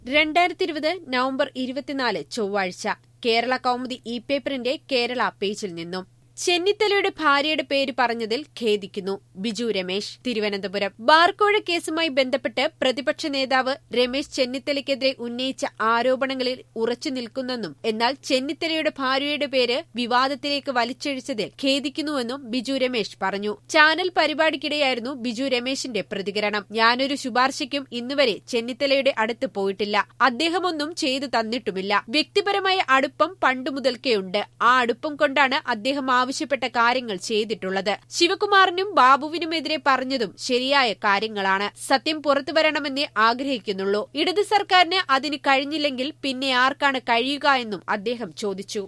രണ്ടായിരത്തി ഇരുപത് നവംബർ ഇരുപത്തിനാല് ചൊവ്വാഴ്ച കേരള കൗമുദി ഇ പേപ്പറിന്റെ കേരള പേജിൽ നിന്നും ചെന്നിത്തലയുടെ ഭാര്യയുടെ പേര് പറഞ്ഞതിൽ ഖേദിക്കുന്നു ബിജു രമേശ് തിരുവനന്തപുരം ബാർക്കോഴ കേസുമായി ബന്ധപ്പെട്ട് പ്രതിപക്ഷ നേതാവ് രമേശ് ചെന്നിത്തലയ്ക്കെതിരെ ഉന്നയിച്ച ആരോപണങ്ങളിൽ ഉറച്ചു നിൽക്കുന്നെന്നും എന്നാൽ ചെന്നിത്തലയുടെ ഭാര്യയുടെ പേര് വിവാദത്തിലേക്ക് വലിച്ചഴിച്ചതിൽ ഖേദിക്കുന്നുവെന്നും ബിജു രമേശ് പറഞ്ഞു ചാനൽ പരിപാടിക്കിടെയായിരുന്നു ബിജു രമേശിന്റെ പ്രതികരണം ഞാനൊരു ശുപാർശയ്ക്കും ഇന്നുവരെ ചെന്നിത്തലയുടെ അടുത്ത് പോയിട്ടില്ല അദ്ദേഹമൊന്നും ചെയ്തു തന്നിട്ടുമില്ല വ്യക്തിപരമായ അടുപ്പം പണ്ടു മുതൽക്കേയുണ്ട് ആ അടുപ്പം കൊണ്ടാണ് അദ്ദേഹം ആവശ്യപ്പെട്ട കാര്യങ്ങൾ ചെയ്തിട്ടുള്ളത് ശിവകുമാറിനും ബാബുവിനുമെതിരെ പറഞ്ഞതും ശരിയായ കാര്യങ്ങളാണ് സത്യം പുറത്തുവരണമെന്നേ ആഗ്രഹിക്കുന്നുള്ളൂ ഇടത് സർക്കാരിന് അതിന് കഴിഞ്ഞില്ലെങ്കിൽ പിന്നെ ആർക്കാണ് കഴിയുക എന്നും അദ്ദേഹം ചോദിച്ചു